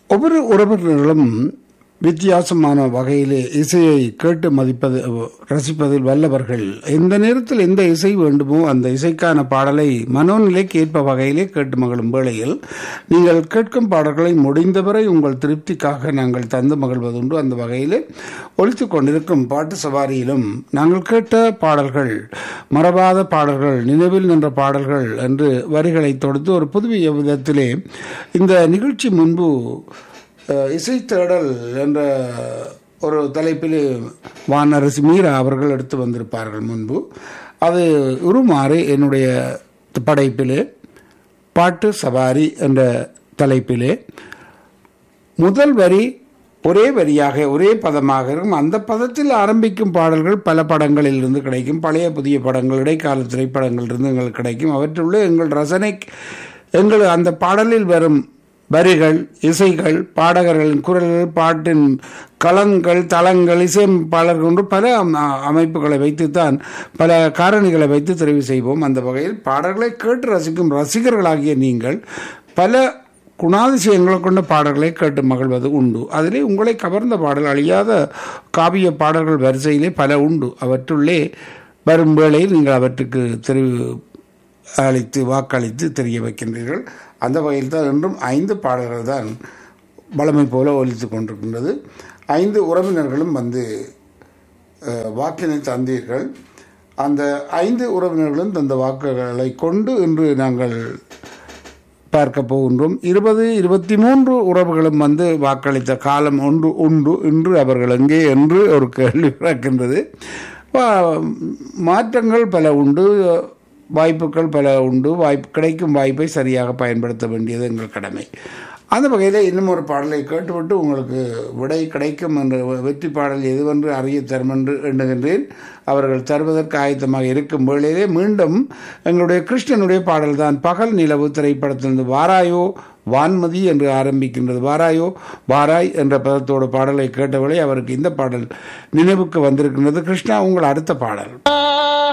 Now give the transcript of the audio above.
ஒவ்வொரு உறவினர்களும் வித்தியாசமான வகையிலே இசையை கேட்டு மதிப்பது ரசிப்பதில் வல்லவர்கள் எந்த நேரத்தில் எந்த இசை வேண்டுமோ அந்த இசைக்கான பாடலை மனோநிலைக்கு ஏற்ப வகையிலே கேட்டு மகிழும் வேளையில் நீங்கள் கேட்கும் பாடல்களை முடிந்தவரை உங்கள் திருப்திக்காக நாங்கள் தந்து மகிழ்வதுண்டு அந்த வகையிலே ஒழித்து கொண்டிருக்கும் பாட்டு சவாரியிலும் நாங்கள் கேட்ட பாடல்கள் மறவாத பாடல்கள் நினைவில் நின்ற பாடல்கள் என்று வரிகளை தொடுத்து ஒரு புதுவிய விதத்திலே இந்த நிகழ்ச்சி முன்பு அஹ், இசை தேடல் என்ற ஒரு தலைப்பில் வானரசி மீரா அவர்கள் எடுத்து வந்திருப்பார்கள் முன்பு அது உருமாறி என்னுடைய படைப்பிலே பாட்டு சவாரி என்ற தலைப்பிலே முதல் வரி ஒரே வரியாக ஒரே பதமாக இருக்கும் அந்த பதத்தில் ஆரம்பிக்கும் பாடல்கள் பல படங்களில் இருந்து கிடைக்கும் பழைய புதிய படங்கள் இடைக்கால திரைப்படங்களிலிருந்து எங்களுக்கு கிடைக்கும் அவற்றுள்ள எங்கள் ரசனை எங்கள் அந்த பாடலில் வரும் வரிகள் இசைகள் பாடகர்களின் குரல்கள் பாட்டின் களங்கள் தளங்கள் இசையமைப்பாளர்கள் என்று பல அம- அமைப்புகளை வைத்துத்தான் பல காரணிகளை வைத்து தெரிவு செய்வோம் அந்த வகையில் பாடல்களை கேட்டு ரசிக்கும் ரசிகர்களாகிய நீங்கள் பல குணாதிசயங்களை கொண்ட பாடல்களை கேட்டு மகிழ்வது உண்டு அதிலே உங்களை கவர்ந்த பாடல் அழியாத காவிய பாடல்கள் வரிசையிலே பல உண்டு அவற்றுள்ளே வரும் வேளையில் நீங்கள் அவற்றுக்கு தெரிவு அளித்து வாக்களித்து தெரிய வைக்கின்றீர்கள் அந்த வகையில் தான் இன்றும் ஐந்து பாடல்கள் தான் வளமை போல ஒலித்து கொண்டிருக்கின்றது ஐந்து உறவினர்களும் வந்து அஹ், வாக்கினை தந்தீர்கள் அந்த ஐந்து உறவினர்களும் தந்த வாக்குகளை கொண்டு இன்று நாங்கள் பார்க்க போகின்றோம் இருபது இருபத்தி மூன்று உறவுகளும் வந்து வாக்களித்த காலம் ஒன்று உண்டு இன்று அவர்கள் எங்கே என்று ஒரு கேள்வி பிறக்கின்றது வா- மாற்றங்கள் பல உண்டு வாய்ப்புகள் பல உண்டு வாய்ப்பு கிடைக்கும் வாய்ப்பை சரியாக பயன்படுத்த வேண்டியது எங்கள் கடமை அந்த வகையில் இன்னும் ஒரு பாடலை கேட்டுவிட்டு உங்களுக்கு விடை கிடைக்கும் என்ற வெற்றி பாடல் எதுவென்று அறிய தரும் என்று எண்ணுகின்றேன் அவர்கள் தருவதற்கு ஆயத்தமாக இருக்கும் வேளையிலே மீண்டும் எங்களுடைய கிருஷ்ணனுடைய பாடல் தான் பகல் நிலவு திரைப்படத்திலிருந்து வாராயோ வான்மதி என்று ஆரம்பிக்கின்றது வாராயோ வாராய் என்ற பதத்தோட பாடலை கேட்டவளை அவருக்கு இந்த பாடல் நினைவுக்கு வந்திருக்கின்றது கிருஷ்ணா உங்கள் அடுத்த பாடல்